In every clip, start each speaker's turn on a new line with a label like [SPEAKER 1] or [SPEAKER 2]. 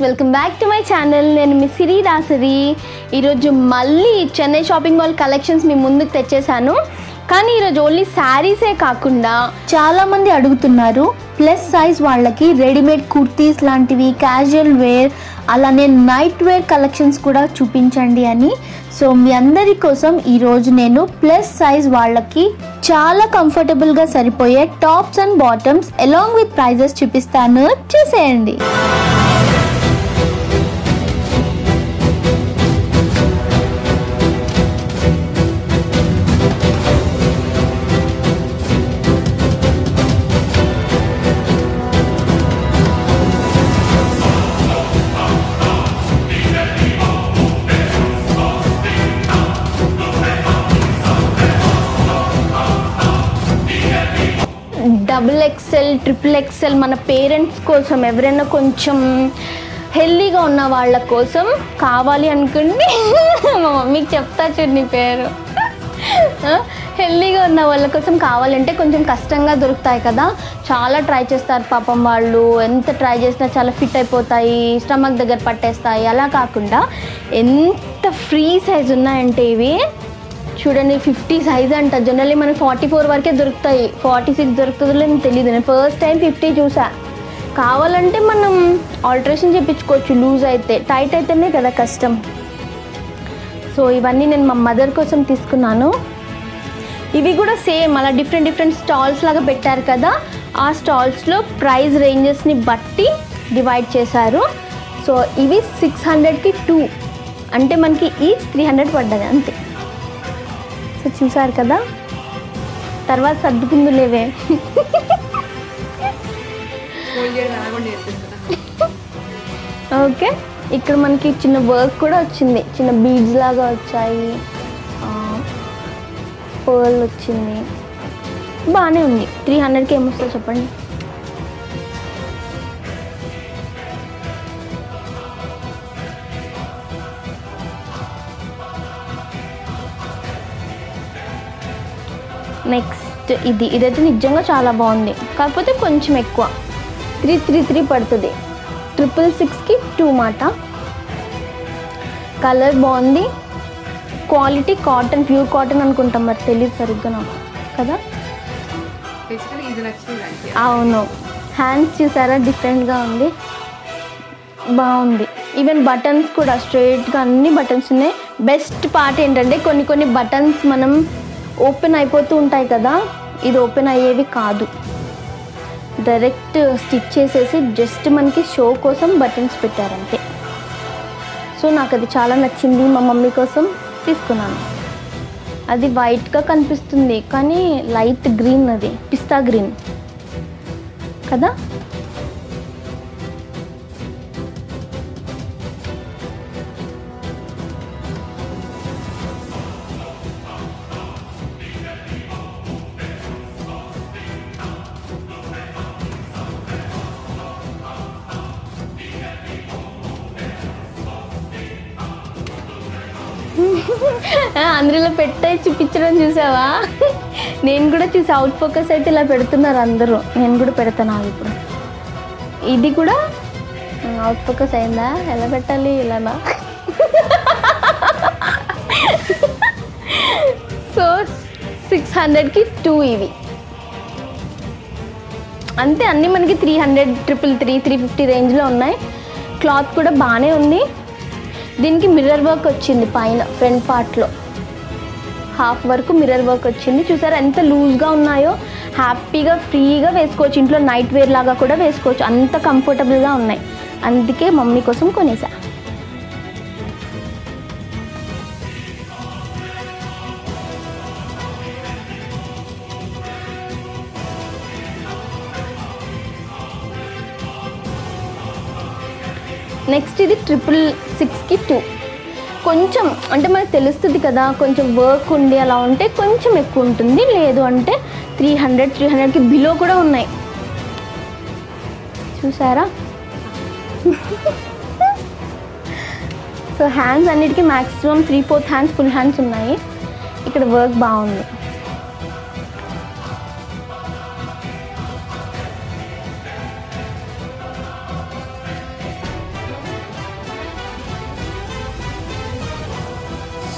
[SPEAKER 1] Welcome back to my channel నేను మీ సిరి దాసరి ఈరోజు మళ్ళీ చెన్నై షాపింగ్ మాల్ కలెక్షన్స్ మీ ముందుకు తెచ్చేసాను కానీ ఈరోజు ఓన్లీ శారీసే కాకుండా చాలామంది అడుగుతున్నారు ప్లస్ సైజ్ వాళ్ళకి రెడీమేడ్ కుర్తీస్ లాంటివి క్యాజువల్ వేర్ అలానే నైట్ వేర్ కలెక్షన్స్ కూడా చూపించండి అని సో మీ అందరి కోసం ఈరోజు నేను ప్లస్ సైజ్ వాళ్ళకి చాలా కంఫర్టబుల్గా సరిపోయే tops and bottoms along with prices చూపిస్తాను చూసేయండి డబుల్ ఎక్సెల్ ట్రిపుల్ ఎక్సెల్ మన పేరెంట్స్ కోసం ఎవరైనా కొంచెం హెల్దీగా ఉన్న వాళ్ళ కోసం కావాలి అనుకుంటే మా మమ్మీకి చెప్తా చూడు నీ పేరు హెల్దీగా ఉన్న వాళ్ళ కోసం కావాలంటే కొంచెం కష్టంగా దొరుకుతాయి కదా చాలా ట్రై చేస్తారు పాపం వాళ్ళు ఎంత ట్రై చేసినా చాలా ఫిట్ అయిపోతాయి స్టమక్ దగ్గర పట్టేస్తాయి అలా కాకుండా ఎంత ఫ్రీ సైజ్ ఉన్నాయంటే ఇవి చూడండి ఫిఫ్టీ సైజ్ అంట జనరల్లీ మనకి ఫార్టీ ఫోర్ వరకే దొరుకుతాయి ఫార్టీ సిక్స్ దొరుకుతుందో లేదో తెలియదు నేను ఫస్ట్ టైం ఫిఫ్టీ చూసా కావాలంటే మనం ఆల్టరేషన్ చేయించుకోవచ్చు లూజ్ అయితే టైట్ అయితేనే కదా కష్టం సో ఇవన్నీ నేను మా మదర్ కోసం తీసుకున్నాను ఇవి కూడా సేమ్ అలా డిఫరెంట్ డిఫరెంట్ స్టాల్స్ లాగా పెట్టారు కదా ఆ స్టాల్స్లో ప్రైస్ రేంజెస్ని బట్టి డివైడ్ చేశారు సో ఇవి సిక్స్ హండ్రెడ్కి టూ అంటే మనకి ఈచ్ త్రీ హండ్రెడ్ పడ్డది అంతే సో చూసారు కదా తర్వాత సర్దుకుందు లేవే ఓకే ఇక్కడ మనకి చిన్న వర్క్ కూడా వచ్చింది చిన్న బీడ్స్ లాగా వచ్చాయి పర్ల్ వచ్చింది బాగానే ఉంది త్రీ హండ్రెడ్కి ఏమొస్తుందో చెప్పండి నెక్స్ట్ ఇది ఇదైతే నిజంగా చాలా బాగుంది కాకపోతే కొంచెం ఎక్కువ త్రీ త్రీ త్రీ పడుతుంది ట్రిపుల్ సిక్స్కి టూ మాట కలర్ బాగుంది క్వాలిటీ కాటన్ ప్యూర్ కాటన్ అనుకుంటాం మరి తెలియదు సరిగ్గా నాకు కదా
[SPEAKER 2] బేసికలీ ఇది నచ్చింది దానికి
[SPEAKER 1] అవును హ్యాండ్స్ చూసారా డిఫరెంట్గా ఉంది బాగుంది ఈవెన్ బటన్స్ కూడా స్ట్రైట్గా అన్ని బటన్స్ ఉన్నాయి బెస్ట్ పార్ట్ ఏంటంటే కొన్ని కొన్ని బటన్స్ మనం ఓపెన్ అయిపోతూ ఉంటాయి కదా ఇది ఓపెన్ అయ్యేవి కాదు డైరెక్ట్ స్టిచ్ చేసేసి జస్ట్ మనకి షో కోసం బటన్స్ పెట్టారంతే సో నాకు అది చాలా నచ్చింది మా మమ్మీ కోసం తీసుకున్నాను అది వైట్గా కనిపిస్తుంది కానీ లైట్ గ్రీన్ అది పిస్తా గ్రీన్ కదా ఆ, అందులో పెట్టే చూపించడం చూసావా నేను కూడా చూసి అవుట్ ఫోకస్ అయితే ఇలా పెడుతున్నారు అందరూ నేను కూడా పెడతాను ఇప్పుడు ఇది కూడా అవుట్ ఫోకస్ అయిందా ఎలా పెట్టాలి ఇలానా సో సిక్స్ హండ్రెడ్కి టూ ఇవి అంతే అన్నీ మనకి three hundred triple three three fifty రేంజ్లో ఉన్నాయి క్లాత్ కూడా బాగానే ఉంది దీనికి మిర్రర్ వర్క్ వచ్చింది పైన ఫ్రంట్ పార్ట్లో హాఫ్ వరకు మిర్రర్ వర్క్ వచ్చింది చూసారా ఎంత లూజ్గా ఉన్నాయో హ్యాపీగా ఫ్రీగా వేసుకోవచ్చు ఇంట్లో నైట్ వేర్ లాగా కూడా వేసుకోవచ్చు అంత కంఫర్టబుల్గా ఉన్నాయి అందుకే మమ్మీ కోసం కొనేసా నెక్స్ట్ ఇది ట్రిపుల్ సిక్స్కి టూ కొంచెం అంటే మనకు తెలుస్తుంది కదా కొంచెం వర్క్ ఉండి అలా ఉంటే కొంచెం ఎక్కువ ఉంటుంది లేదు అంటే త్రీ హండ్రెడ్ త్రీ హండ్రెడ్కి బిలో కూడా ఉన్నాయి చూసారా సో హ్యాండ్స్ అన్నిటికీ maximum three fourth hands full hands ఉన్నాయి ఇక్కడ వర్క్ బాగుంది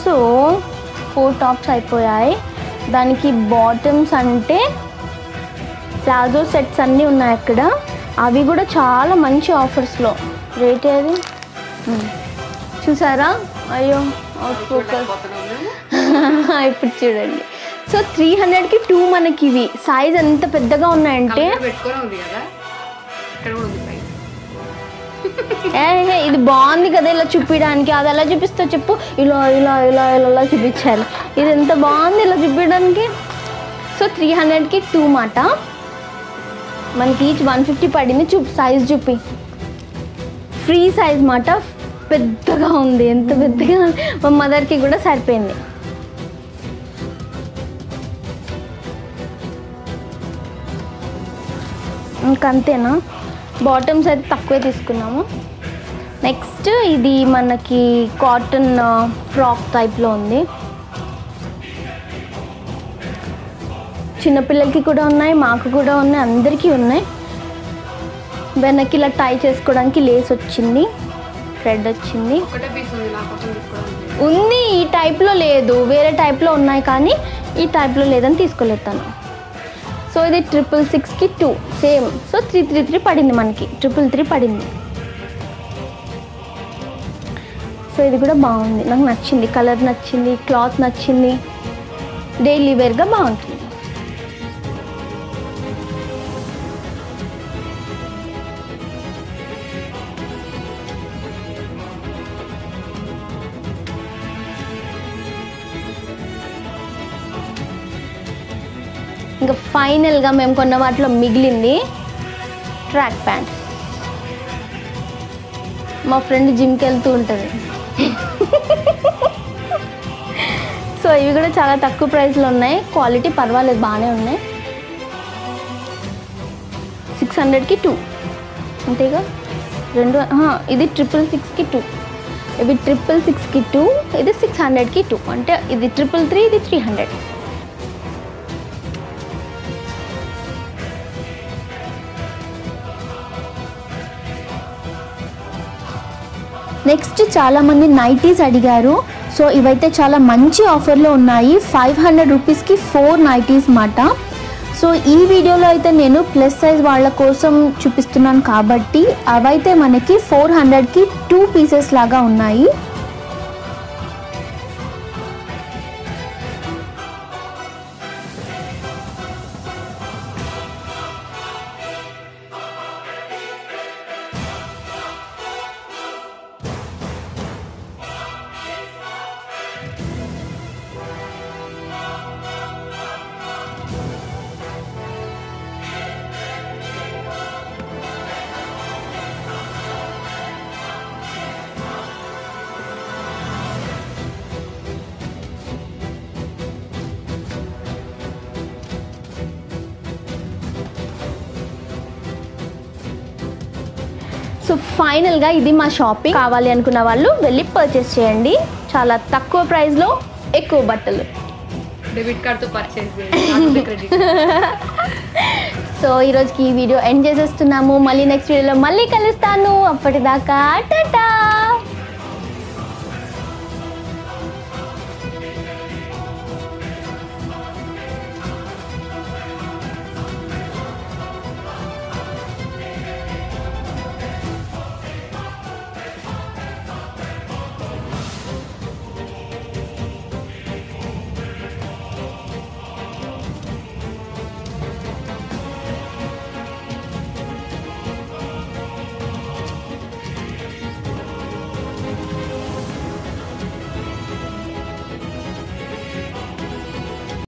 [SPEAKER 1] సో ఫోర్ టాప్స్ అయిపోయాయి దానికి బాటమ్స్ అంటే ప్లాజో సెట్స్ అన్నీ ఉన్నాయి అక్కడ అవి కూడా చాలా మంచి ఆఫర్స్లో రేట్ ఏది మ్మ్. చూసారా అయ్యో అవుట్ ఫోకస్
[SPEAKER 2] చూడలేకపోతున్నాము
[SPEAKER 1] ఇప్పుడు చూడండి సో త్రీ హండ్రెడ్కి టూ మనకి ఇవి సైజ్ ఎంత పెద్దగా ఉన్నాయంటే
[SPEAKER 2] కలర్ పెట్టుకొని ఉంది కదా ఇక్కడ కూడా ఉంది ప్రైస్
[SPEAKER 1] ఏ, ఏ, ఇది బాగుంది కదా ఇలా చూపించడానికి అది ఎలా చూపిస్తా చెప్పు ఇలా ఇలా ఇలా ఇలా ఇలా చూపించాలి ఇది ఎంత బాగుంది ఇలా చూపించడానికి సో త్రీ హండ్రెడ్కి టూ మాట మనకి ఈచ్ వన్ ఫిఫ్టీ పడింది చూపి సైజ్ చూపి ఫ్రీ సైజ్ మాట పెద్దగా ఉంది ఎంత పెద్దగా ఉంది. మా మదర్కి కూడా సరిపోయింది ఇంకంతేనా బాటమ్స్ అయితే తక్కువే తీసుకున్నాము నెక్స్ట్ ఇది మనకి కాటన్ ఫ్రాక్ టైప్లో ఉంది చిన్నపిల్లలకి కూడా ఉన్నాయి మాకు కూడా ఉన్నాయి అందరికీ ఉన్నాయి వెనక్కి ఇలా టై చేసుకోవడానికి లేస్ వచ్చింది థ్రెడ్ వచ్చింది
[SPEAKER 2] ఒకటే పీస్ ఉంది నా కోసం తీసుకోవడానికి
[SPEAKER 1] ఉంది ఈ టైప్లో లేదు వేరే టైప్లో ఉన్నాయి కానీ ఈ టైప్లో లేదని తీసుకోలేదు తను సో ఇది ట్రిపుల్ సిక్స్కి two same so three three three పడింది మనకి ట్రిపుల్ త్రీ పడింది సో ఇది కూడా బాగుంది నాకు నచ్చింది కలర్ నచ్చింది క్లాత్ నచ్చింది డైలీ వేర్గా బాగుంటుంది ఇంకా ఫైనల్గా మేము కొన్న వాటిలో మిగిలింది ట్రాక్ ప్యాంట్స్ మా ఫ్రెండ్ జిమ్కి వెళ్తూ ఉంటుంది సో ఇవి కూడా చాలా తక్కువ ప్రైస్లో ఉన్నాయి క్వాలిటీ పర్వాలేదు బాగానే ఉన్నాయి సిక్స్ హండ్రెడ్కి టూ అంతేగా రెండు ఆహా, ఇది ట్రిపుల్ సిక్స్కి టూ ఇవి ట్రిపుల్ సిక్స్కి టూ ఇది సిక్స్ హండ్రెడ్కి టూ అంటే ఇది ట్రిపుల్ త్రీ ఇది త్రీ హండ్రెడ్ నెక్స్ట్ చాలామంది నైటీస్ అడిగారు సో ఇవైతే చాలా మంచి ఆఫర్లో ఉన్నాయి ఫైవ్ హండ్రెడ్ రూపీస్కి ఫోర్ నైటీస్ మాట సో ఈ వీడియోలో అయితే నేను ప్లస్ సైజ్ వాళ్ళ కోసం చూపిస్తున్నాను కాబట్టి అవైతే మనకి ఫోర్ హండ్రెడ్కి టూ పీసెస్ లాగా ఉన్నాయి సో ఫైనల్గా ఇది మా షాపింగ్ కావాలి అనుకున్న వాళ్ళు వెళ్ళి పర్చేస్ చేయండి చాలా తక్కువ ప్రైస్లో ఎక్కువ బట్టలు
[SPEAKER 2] డెబిట్ కార్డ్తో పర్చేస్ చేయండి క్రెడిట్
[SPEAKER 1] సో ఈరోజుకి ఈ వీడియో ఎండ్ చేసేస్తున్నాము మళ్ళీ నెక్స్ట్ వీడియోలో మళ్ళీ కలుస్తాను అప్పటిదాకా టాటా